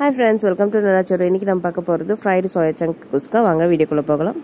Hi friends welcome to நல்லாச்சோறு இன்றைக்கி நம்ம பார்க்க போகிறது ஃப்ரைடு சோயா சங்க் குஸ்கா வாங்க வீடியோக்குள்ளே போகலாம்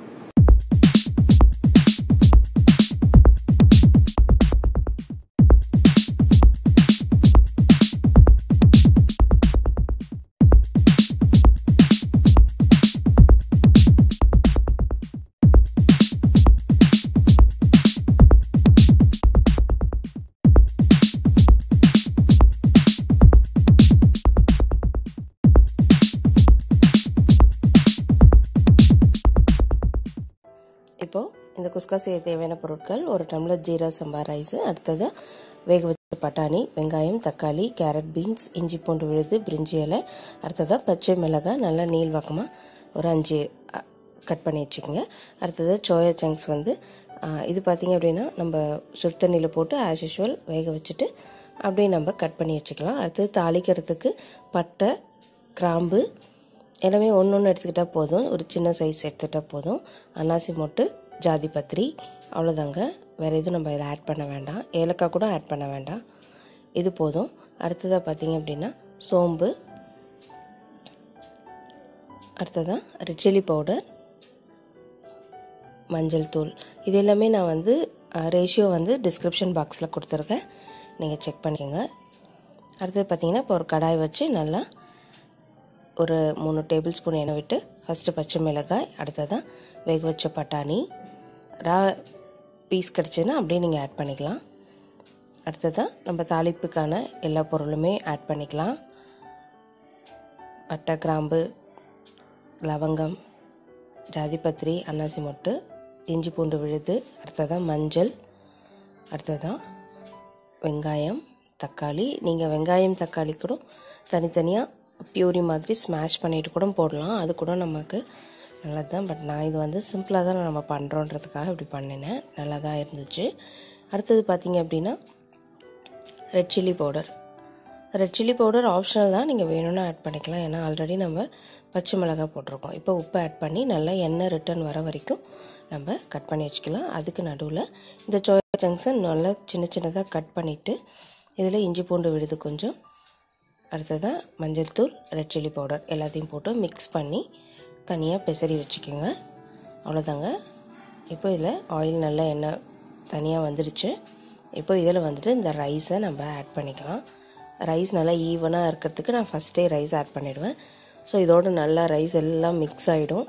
இப்போது இந்த குஸ்கா செய்ய தேவையான பொருட்கள் ஒரு டம்ளர் ஜீரா சம்பா ரைஸு அடுத்தது வேக வச்ச பட்டாணி வெங்காயம் தக்காளி கேரட் பீன்ஸ் இஞ்சி பூண்டு விழுது பிரிஞ்சி இலை அடுத்ததாக பச்சை மிளகாய் நல்லா நீள்வாக்கமாக ஒரு அஞ்சு கட் பண்ணி வச்சுக்கோங்க அடுத்தது சோயா சங்க்ஸ் வந்து இது பார்த்திங்க அப்படின்னா நம்ம சுடுதண்ணியில் போட்டு ஆஸ் யூஷுவல் வேக வச்சுட்டு அப்படியே நம்ம கட் பண்ணி வச்சுக்கலாம் அடுத்தது தாளிக்கிறதுக்கு பட்டை கிராம்பு எல்லாமே ஒன்று ஒன்று எடுத்துக்கிட்டால் போதும் ஒரு சின்ன சைஸ் எடுத்துக்கிட்டால் போதும் அன்னாசி மொட்டு ஜாதி பத்திரி அவ்வளோதாங்க வேறு எதுவும் நம்ம இதில் ஆட் பண்ண வேண்டாம் ஏலக்காய் கூட ஆட் பண்ண வேண்டாம் இது போதும் அடுத்ததாக பார்த்தீங்க அப்படின்னா சோம்பு அடுத்ததாக ரெட் சில்லி பவுடர் மஞ்சள் தூள் இது எல்லாமே நான் வந்து ரேஷியோ வந்து டிஸ்கிரிப்ஷன் பாக்ஸில் கொடுத்துருக்கேன் நீங்கள் செக் பண்ணிக்கோங்க அடுத்தது பார்த்தீங்கன்னா இப்போ ஒரு கடாய் வச்சு நல்லா ஒரு மூணு டேபிள் ஸ்பூன் எண்ணெய் விட்டு ஃபஸ்ட்டு பச்சை மிளகாய் அடுத்ததான் வேக வச்ச பட்டாணி ரா பீஸ் கிடச்சுன்னா அப்படியே நீங்கள் ஆட் பண்ணிக்கலாம் அடுத்ததான் நம்ம தாளிப்புக்கான எல்லா பொருளுமே ஆட் பண்ணிக்கலாம் பட்டை கிராம்பு லவங்கம் ஜாதிபத்திரி அன்னாசி மொட்டு இஞ்சி பூண்டு விழுது அடுத்ததான் மஞ்சள் அடுத்ததான் வெங்காயம் தக்காளி நீங்கள் வெங்காயம் தக்காளி கூட தனித்தனியாக பியூரி மாதிரி ஸ்மாஷ் பண்ணிட்டு கூட போடலாம் அது கூட நமக்கு நல்லது தான் பட் நான் இது வந்து சிம்பிளாக தான் நம்ம பண்ணுறோன்றதுக்காக இப்படி பண்ணினேன் நல்லா தான் இருந்துச்சு அடுத்தது பார்த்தீங்க அப்படின்னா red chilli powder red chilli powder optional தான் நீங்கள் வேணும்னா ஆட் பண்ணிக்கலாம் ஏன்னா ஆல்ரெடி நம்ம பச்சை மிளகாய் போட்டிருக்கோம் இப்போ உப்பு ஆட் பண்ணி நல்லா எண்ணெய் ரிட்டர்ன் வர வரைக்கும் நம்ம கட் பண்ணி வச்சுக்கலாம் அதுக்கு நடுவில் இந்த சோயா ஜங்ஷன் நல்லா சின்ன சின்னதாக கட் பண்ணிவிட்டு இதில் இஞ்சி பூண்டு விழுது கொஞ்சம் அடுத்ததாக மஞ்சள் தூள் ரெட் சில்லி பவுடர் எல்லாத்தையும் போட்டு மிக்ஸ் பண்ணி தனியாக பெசரி வச்சுக்கோங்க அவ்வளோதாங்க இப்போ இதில் ஆயில் நல்லா எண்ணெய் தனியாக வந்துடுச்சு இப்போ இதில் வந்துட்டு இந்த ரைஸை நம்ம ஆட் பண்ணிக்கலாம் ரைஸ் நல்லா ஈவனாக இருக்கிறதுக்கு நான் ஃபஸ்ட்டே ரைஸ் ஆட் பண்ணிவிடுவேன் ஸோ இதோட நல்லா ரைஸ் எல்லாம் மிக்ஸ் ஆகிடும்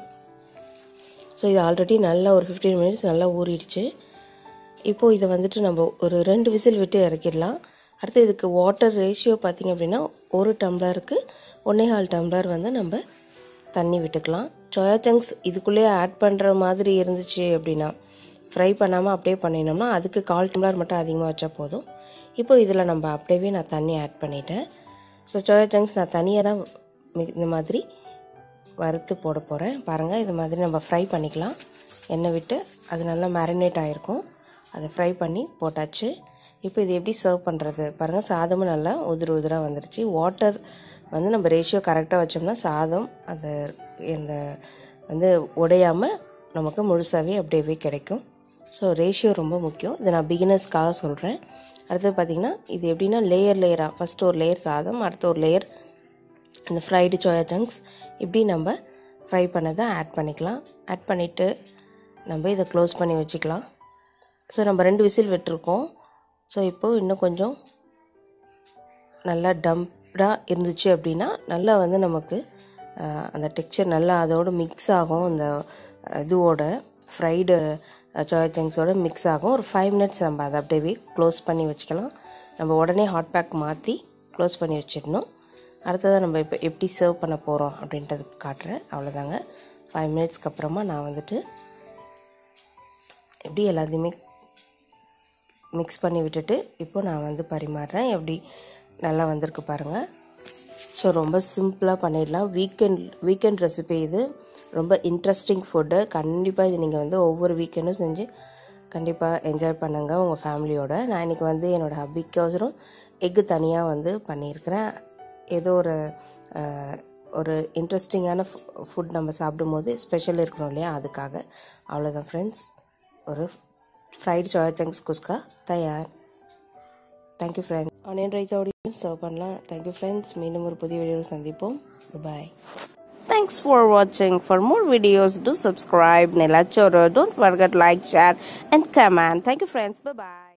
ஸோ இது ஆல்ரெடி நல்லா ஒரு ஃபிஃப்டீன் மினிட்ஸ் நல்லா ஊறிடுச்சு இப்போது இதை வந்துட்டு நம்ம ஒரு ரெண்டு விசில் விட்டு இறக்கிடலாம் அடுத்து இதுக்கு வாட்டர் ரேஷியோ பார்த்திங்க அப்படின்னா ஒரு டம்ளருக்கு ஒன்றே கால் டம்ளர் வந்து நம்ம தண்ணி விட்டுக்கலாம் சோயா சங்க்ஸ் இதுக்குள்ளேயே ஆட் பண்ணுற மாதிரி இருந்துச்சு அப்படின்னா ஃப்ரை பண்ணாமல் அப்படியே பண்ணினோம்னா அதுக்கு கால் டம்ளர் மட்டும் அதிகமாக வச்சா போதும் இப்போ இதில் நம்ம அப்படியே நான் தண்ணி ஆட் பண்ணிட்டேன் ஸோ சோயா சங்க்ஸ் நான் தனியாக தான் இந்த மாதிரி வறுத்து போட போகிறேன் பாருங்கள் இது மாதிரி நம்ம ஃப்ரை பண்ணிக்கலாம் எண்ணெய் விட்டு அது நல்லா மேரினேட் ஆகிருக்கும் அதை ஃப்ரை பண்ணி போட்டாச்சு இப்போ இது எப்படி சர்வ் பண்ணுறது பாருங்கள் சாதமும் நல்லா உதிர உதிராக வந்துருச்சு வாட்டர் வந்து நம்ம ரேஷியோ கரெக்டாக வச்சோம்னா சாதம் அந்த இந்த வந்து உடையாமல் நமக்கு முழுசாகவே அப்படியே கிடைக்கும் ஸோ ரேஷியோ ரொம்ப முக்கியம் இதை நான் பிகினர்ஸ்க்காக சொல்கிறேன் அடுத்தது பார்த்திங்கன்னா இது எப்படின்னா லேயர் லேயராக ஃபஸ்ட்டு ஒரு லேயர் சாதம் அடுத்த ஒரு லேயர் இந்த ஃப்ரைடு சோயா ஜங்க்ஸ் இப்படி நம்ம ஃப்ரை பண்ணதை ஆட் பண்ணிக்கலாம் ஆட் பண்ணிவிட்டு நம்ம இதை க்ளோஸ் பண்ணி வச்சுக்கலாம் ஸோ நம்ம ரெண்டு விசில் விட்டுருக்கோம் ஸோ இப்போது இன்னும் கொஞ்சம் நல்லா டம்ப்டாக இருந்துச்சு அப்படின்னா நல்லா வந்து நமக்கு அந்த டெக்ஸ்சர் நல்லா அதோடு மிக்ஸ் ஆகும் அந்த இதுவோட ஃப்ரைடு சோயா சங்க்ஸோட மிக்ஸ் ஆகும் ஒரு ஃபைவ் மினிட்ஸ் நம்ம அதை அப்படியே க்ளோஸ் பண்ணி வச்சுக்கலாம் நம்ம உடனே ஹாட் பேக் மாற்றி க்ளோஸ் பண்ணி வச்சிடணும் அடுத்ததாக நம்ம இப்போ எப்படி சர்வ் பண்ண போகிறோம் அப்படின்றது காட்டுறேன் அவ்வளோதாங்க ஃபைவ் மினிட்ஸ்க்கு அப்புறமா நான் வந்துட்டு எப்படி எல்லாத்தையுமே மிக்ஸ் பண்ணி விட்டுட்டு இப்போ நான் வந்து பரிமாறுறேன் எப்படி நல்லா வந்திருக்கு பாருங்கள் ஸோ ரொம்ப சிம்பிளாக பண்ணிடலாம் வீக்கெண்ட் வீக்கெண்ட் ரெசிபி இது ரொம்ப இன்ட்ரெஸ்டிங் ஃபுட்டு கண்டிப்பாக இது நீங்கள் வந்து ஒவ்வொரு வீக்கெண்டும் செஞ்சு கண்டிப்பாக என்ஜாய் பண்ணுங்கள் உங்கள் ஃபேமிலியோட நான் இன்றைக்கி வந்து என்னோடய ஹப்பிக்கோசரம் எக்கு தனியாக வந்து பண்ணியிருக்கிறேன் ஏதோ ஒரு ஒரு இன்ட்ரெஸ்டிங்கான ஃபுட் நம்ம சாப்பிடும்போது ஸ்பெஷல் இருக்கணும் இல்லையா அதுக்காக அவ்வளோதான் ஃப்ரெண்ட்ஸ் ஒரு ஃப்ரைடு சோயா சங்க்ஸ் குஸ்கா தயார் தேங்க்யூ ஃப்ரெண்ட்ஸ் ஆனியன் ரைத்தாவோடையும் சர்வ் பண்ணலாம் தேங்க்யூ ஃப்ரெண்ட்ஸ் மீண்டும் ஒரு புதிய வீடியோவில் சந்திப்போம் பாய் Thanks for watching. For more videos, do subscribe. Nila Choro. Don't forget like, share, and comment. Thank you, friends. Bye bye.